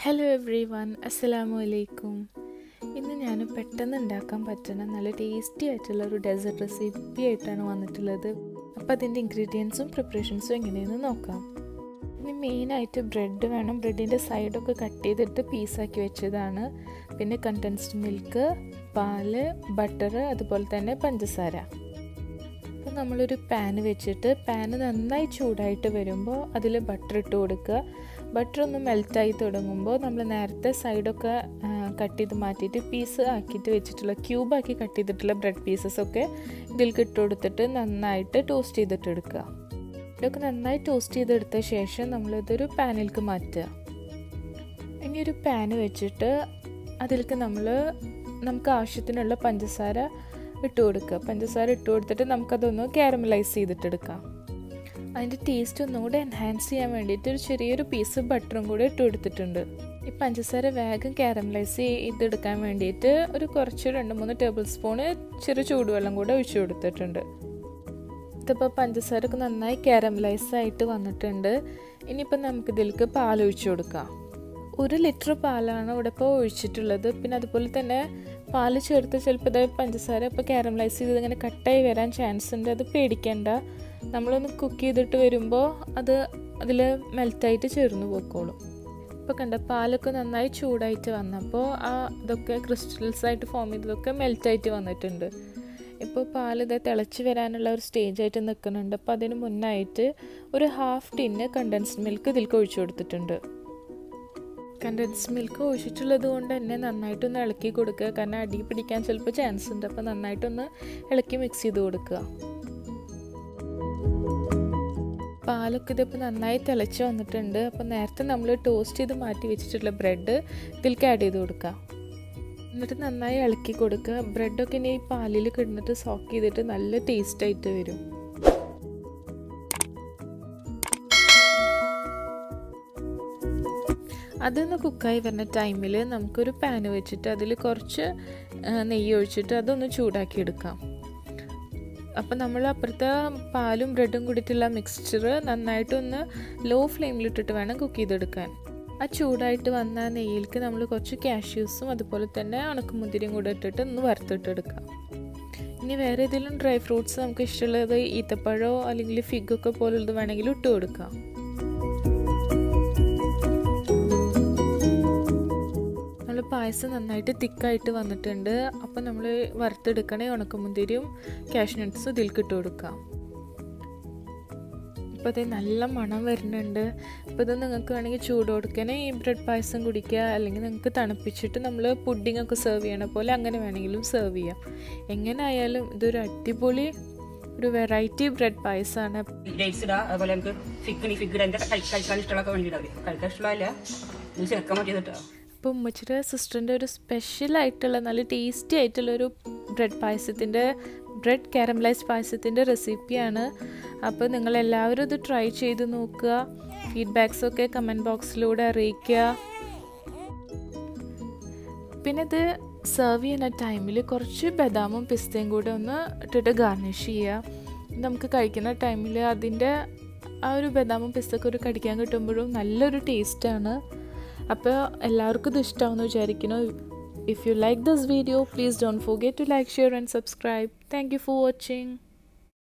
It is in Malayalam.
ഹലോ എവ്രി വൺ അസ്സലാമു അലൈക്കും ഇന്ന് ഞാൻ പെട്ടെന്ന് ഉണ്ടാക്കാൻ പറ്റുന്ന നല്ല ടേസ്റ്റി ആയിട്ടുള്ള ഒരു ഡെസേർട്ട് റെസിപ്പി ആയിട്ടാണ് വന്നിട്ടുള്ളത് അപ്പോൾ അതിൻ്റെ ഇൻഗ്രീഡിയൻസും പ്രിപ്പറേഷൻസും എങ്ങനെയെന്ന് നോക്കാം ഇനി മെയിനായിട്ട് ബ്രെഡ് വേണം ബ്രെഡിൻ്റെ സൈഡൊക്കെ കട്ട് ചെയ്തിട്ട് പീസാക്കി വെച്ചതാണ് പിന്നെ കണ്ടൻസ്ഡ് മിൽക്ക് പാല് ബട്ടർ അതുപോലെ തന്നെ പഞ്ചസാര അപ്പോൾ നമ്മളൊരു പാന് വെച്ചിട്ട് പാന് നന്നായി ചൂടായിട്ട് വരുമ്പോൾ അതിൽ ബട്ടർ ഇട്ട് കൊടുക്കുക ബട്ടർ ഒന്ന് മെൽറ്റായി തുടങ്ങുമ്പോൾ നമ്മൾ നേരത്തെ സൈഡൊക്കെ കട്ട് ചെയ്ത് മാറ്റിയിട്ട് പീസ് ആക്കിയിട്ട് വെച്ചിട്ടുള്ള ക്യൂബാക്കി കട്ട് ചെയ്തിട്ടുള്ള ബ്രെഡ് പീസസ് ഒക്കെ ഇതിലേക്ക് ഇട്ട് കൊടുത്തിട്ട് നന്നായിട്ട് ടോസ്റ്റ് ചെയ്തിട്ട് എടുക്കുക ഇതൊക്കെ നന്നായി ടോസ്റ്റ് ചെയ്തെടുത്ത ശേഷം നമ്മളിതൊരു പാനിലേക്ക് മാറ്റുക ഇനി ഒരു പാന് വെച്ചിട്ട് അതിലേക്ക് നമ്മൾ നമുക്ക് ആവശ്യത്തിനുള്ള പഞ്ചസാര ഇട്ട് കൊടുക്കുക പഞ്ചസാര ഇട്ട് കൊടുത്തിട്ട് നമുക്കതൊന്ന് കാരമലൈസ് ചെയ്തിട്ടെടുക്കാം അതിൻ്റെ ടേസ്റ്റ് ഒന്നും കൂടെ എൻഹാൻസ് ചെയ്യാൻ വേണ്ടിയിട്ട് ഒരു ചെറിയൊരു പീസ് ബട്ടറും കൂടെ ഇട്ട് കൊടുത്തിട്ടുണ്ട് ഈ പഞ്ചസാര വേഗം കാരമലൈസ് ചെയ്തെടുക്കാൻ വേണ്ടിയിട്ട് ഒരു കുറച്ച് രണ്ട് മൂന്ന് ടേബിൾ സ്പൂണ് ചെറു ചൂടുവെള്ളം കൂടെ ഒഴിച്ചു കൊടുത്തിട്ടുണ്ട് ഇതിപ്പോൾ പഞ്ചസാര ഒക്കെ നന്നായി കാരമലൈസ് ആയിട്ട് വന്നിട്ടുണ്ട് ഇനിയിപ്പോൾ നമുക്ക് ഇതിലേക്ക് പാൽ ഒഴിച്ചു കൊടുക്കാം ഒരു ലിറ്റർ പാലാണ് ഇവിടെ ഇപ്പോൾ ഒഴിച്ചിട്ടുള്ളത് പിന്നെ അതുപോലെ തന്നെ പാല് ചേർത്ത് ചിലപ്പോൾ ഇത് പഞ്ചസാര ഇപ്പോൾ കാരമലൈസ് ചെയ്ത് ഇങ്ങനെ കട്ടായി വരാൻ ചാൻസ് ഉണ്ട് അത് പേടിക്കേണ്ട നമ്മളൊന്ന് കുക്ക് ചെയ്തിട്ട് വരുമ്പോൾ അത് അതിൽ മെൽറ്റായിട്ട് ചേർന്ന് പോയിക്കോളും ഇപ്പോൾ കണ്ട പാലൊക്കെ നന്നായി ചൂടായിട്ട് വന്നപ്പോൾ ആ ഇതൊക്കെ ക്രിസ്റ്റൽസ് ആയിട്ട് ഫോം ചെയ്തതൊക്കെ മെൽറ്റായിട്ട് വന്നിട്ടുണ്ട് ഇപ്പോൾ പാൽ ഇത് തിളച്ച് വരാനുള്ള ഒരു സ്റ്റേജ് ആയിട്ട് നിൽക്കുന്നുണ്ട് അപ്പോൾ അതിന് മുന്നായിട്ട് ഒരു ഹാഫ് ടിന്ന് കണ്ടൻസ്ഡ് മിൽക്ക് ഇതിലേക്ക് ഒഴിച്ചു കൊടുത്തിട്ടുണ്ട് കണ്ടൻസ് മിൽക്ക് ഒഴിച്ചിട്ടുള്ളത് കൊണ്ട് തന്നെ നന്നായിട്ടൊന്ന് ഇളക്കി കൊടുക്കുക കാരണം അടി പിടിക്കാൻ ചിലപ്പോൾ ചാൻസ് ഉണ്ട് അപ്പോൾ നന്നായിട്ടൊന്ന് ഇളക്കി മിക്സ് ചെയ്ത് കൊടുക്കുക പാലൊക്കെ ഇതിപ്പോൾ നന്നായി തിളച്ച് വന്നിട്ടുണ്ട് അപ്പോൾ നേരത്തെ നമ്മൾ ടോസ്റ്റ് ചെയ്ത് മാറ്റി വെച്ചിട്ടുള്ള ബ്രെഡ് ഇതിലേക്ക് ആഡ് ചെയ്ത് കൊടുക്കുക എന്നിട്ട് നന്നായി ഇളക്കി കൊടുക്കുക ബ്രെഡൊക്കെ ഇനി ഈ പാലിൽ കിടന്നിട്ട് സോക്ക് ചെയ്തിട്ട് നല്ല ടേസ്റ്റ് ആയിട്ട് വരും അതൊന്ന് കുക്കായി വരുന്ന ടൈമിൽ നമുക്കൊരു പാന് വെച്ചിട്ട് അതിൽ കുറച്ച് നെയ്യ് ഒഴിച്ചിട്ട് അതൊന്ന് ചൂടാക്കി എടുക്കാം അപ്പം നമ്മൾ അപ്പുറത്തെ പാലും ബ്രെഡും കൂടിയിട്ടുള്ള മിക്സ്ചർ നന്നായിട്ടൊന്ന് ലോ ഫ്ലെയിമിലിട്ടിട്ട് വേണം കുക്ക് ചെയ്തെടുക്കാൻ ആ ചൂടായിട്ട് വന്ന നെയ്യിലേക്ക് നമ്മൾ കുറച്ച് കാഷ്യൂസും അതുപോലെ തന്നെ ഉണക്കമുന്തിരിയും കൂടെ ഇട്ടിട്ട് ഒന്ന് വറുത്തിട്ടെടുക്കാം ഇനി വേറെ ഏതെങ്കിലും ഡ്രൈ ഫ്രൂട്ട്സ് നമുക്ക് ഇഷ്ടമുള്ളത് ഈത്തപ്പഴമോ അല്ലെങ്കിൽ ഫിഗൊക്കെ പോലുള്ളത് വേണമെങ്കിൽ ഇട്ട് കൊടുക്കാം നമ്മൾ പായസം നന്നായിട്ട് തിക്കായിട്ട് വന്നിട്ടുണ്ട് അപ്പോൾ നമ്മൾ വറുത്തെടുക്കണേ ഉണക്കമുന്തിരിയും കാഷ്യൂ നട്ട്സും ഇതിലേക്ക് ഇട്ട് കൊടുക്കാം ഇപ്പോൾ അത് നല്ല മണം വരുന്നുണ്ട് അപ്പോൾ ഇത് നിങ്ങൾക്ക് വേണമെങ്കിൽ ചൂട് കൊടുക്കണേ ഈ ബ്രെഡ് പായസം കുടിക്കുക അല്ലെങ്കിൽ നിങ്ങൾക്ക് തണുപ്പിച്ചിട്ട് നമ്മൾ പുഡിംഗ് ഒക്കെ സെർവ് ചെയ്യണ പോലെ അങ്ങനെ വേണമെങ്കിലും സെർവ് ചെയ്യാം എങ്ങനെ ആയാലും ഇതൊരു അടിപൊളി ഒരു വെറൈറ്റി ബ്രെഡ് പായസമാണ് ഡേറ്റ്സ് ഇടുക അതുപോലെ നമുക്ക് ഫിഗ് ഫിഗ് എൻ്റെ കഴിക്കാൻ ഇഷ്ടമുള്ളതൊക്കെ വേണ്ടിയിട്ടാവും കഴിക്കാൻ ഇഷ്ടമില്ല ഇത് ചേർക്കാൻ പറ്റിയതിട്ടോ അപ്പോൾ ഉമ്മച്ചിയുടെ സിസ്റ്ററിൻ്റെ ഒരു സ്പെഷ്യൽ ആയിട്ടുള്ള നല്ല ടേസ്റ്റി ആയിട്ടുള്ള ഒരു ബ്രെഡ് പായസത്തിൻ്റെ ബ്രെഡ് കാരമലൈസ്ഡ് പായസത്തിൻ്റെ റെസിപ്പിയാണ് അപ്പോൾ നിങ്ങളെല്ലാവരും ഇത് ട്രൈ ചെയ്ത് നോക്കുക ഫീഡ്ബാക്സൊക്കെ കമൻറ്റ് ബോക്സിലൂടെ അറിയിക്കുക പിന്നെ ഇത് സെർവ് ചെയ്യുന്ന ടൈമിൽ കുറച്ച് ബദാമും പിസ്തയും കൂടെ ഒന്ന് ഇട്ടിട്ട് ഗാർണിഷ് ചെയ്യുക നമുക്ക് കഴിക്കുന്ന ടൈമിൽ അതിൻ്റെ ആ ഒരു ബദാമും പിസ്തൊക്കെ ഒരു കടിക്കാൻ കിട്ടുമ്പോഴും നല്ലൊരു ടേസ്റ്റാണ് അപ്പോൾ എല്ലാവർക്കും ഇത് ഇഷ്ടമാണെന്ന് വിചാരിക്കുന്നു if you like this video please don't forget to like share and subscribe thank you for watching